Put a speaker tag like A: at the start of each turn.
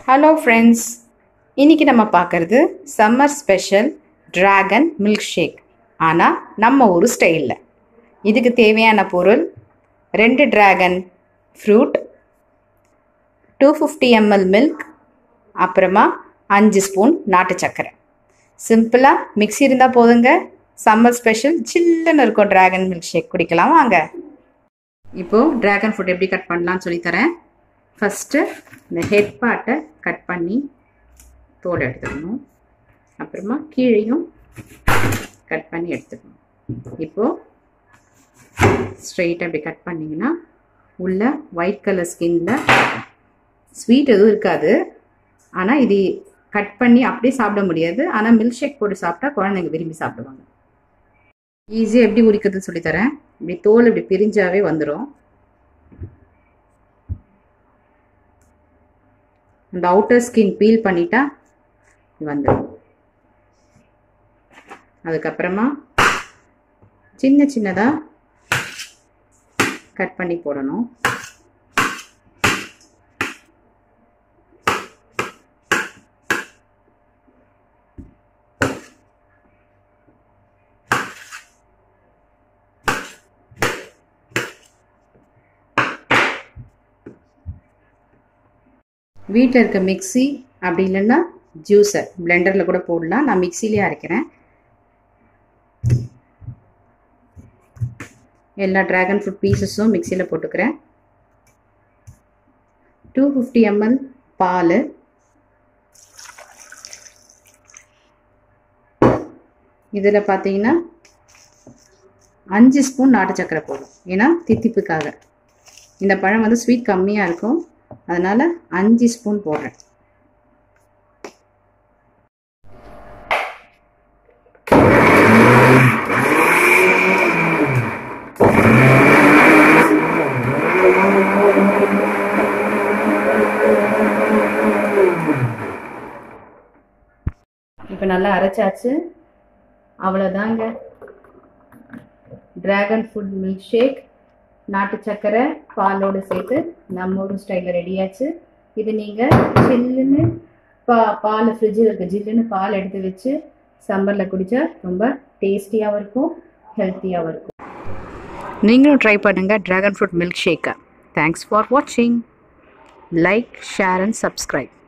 A: hello friends இன்றைக்கி நம்ம பார்க்குறது summer special dragon milk shake ஆனால் நம்ம ஊர் ஸ்டைலில் இதுக்கு தேவையான பொருள் ரெண்டு dragon fruit two fifty ML milk அப்புறமா அஞ்சு ஸ்பூன் நாட்டு சர்க்கரை சிம்பிளாக மிக்ஸி இருந்தால் போதுங்க சம்மர் ஸ்பெஷல் சில்லுன்னு இருக்கும் டிராகன் மில்க் ஷேக் குடிக்கலாம் வாங்க இப்போது ட்ராகன் ஃப்ரூட் எப்படி கட் பண்ணலாம்னு சொல்லித்தரேன் ஃபஸ்ட்டு இந்த ஹெட் பார்ட்டை கட் பண்ணி தோல் எடுத்துக்கணும் அப்புறமா கீழேயும் கட் பண்ணி எடுத்துக்கணும் இப்போது ஸ்ட்ரெயிட்டாக அப்படி கட் பண்ணிங்கன்னா உள்ள ஒயிட் கலர் ஸ்கின்ல ஸ்வீட் எதுவும் இருக்காது ஆனால் இது கட் பண்ணி அப்படியே சாப்பிட முடியாது ஆனால் மில்க் ஷேக் போட்டு சாப்பிட்டா குழந்தைங்க விரும்பி சாப்பிடுவாங்க ஈஸியாக எப்படி உரிக்கிறதுன்னு சொல்லித்தரேன் இப்படி தோல் இப்படி பிரிஞ்சாவே வந்துடும் அந்த அவுட்டர் ஸ்கின் பீல் பண்ணிட்டா வந்துடும் அதுக்கப்புறமா சின்ன சின்னதாக கட் பண்ணி போடணும் வீட்டில் இருக்க மிக்சி அப்படி இல்லைன்னா ஜூஸர் பிளெண்டரில் கூட போடலாம் நான் மிக்சிலேயே அரைக்கிறேன் எல்லா ட்ராகன் ஃப்ரூட் பீசஸும் மிக்சியில் போட்டுக்கிறேன் டூ ஃபிஃப்டி எம்எல் பால் இதில் பார்த்தீங்கன்னா அஞ்சு ஸ்பூன் நாட்டு சக்கரை போடும் ஏன்னா தித்திப்புக்காக இந்த பழம் வந்து ஸ்வீட் கம்மியாக இருக்கும் அதனால் அஞ்சு ஸ்பூன் போடுறேன் இப்போ நல்லா அரைச்சாச்சு அவ்வளோதாங்க டிராகன் ஃபுட் மில்க் ஷேக் நாட்டு சக்கரை பாலோடு சேர்த்து நம்ம ஊர் ஸ்டைலில் ரெடியாச்சு இது நீங்கள் சில்லுன்னு பா பால் ஃப்ரிட்ஜில் இருக்க ஜில்லுன்னு பால் எடுத்து வச்சு சம்மரில் குடித்தா ரொம்ப டேஸ்டியாகவும் இருக்கும் ஹெல்த்தியாகவும் இருக்கும் நீங்களும் ட்ரை பண்ணுங்கள் ட்ராகன் ஃப்ரூட் மில்க் ஷேக்கை தேங்க்ஸ் ஃபார் வாட்சிங் லைக் ஷேர் அண்ட் சப்ஸ்கிரைப்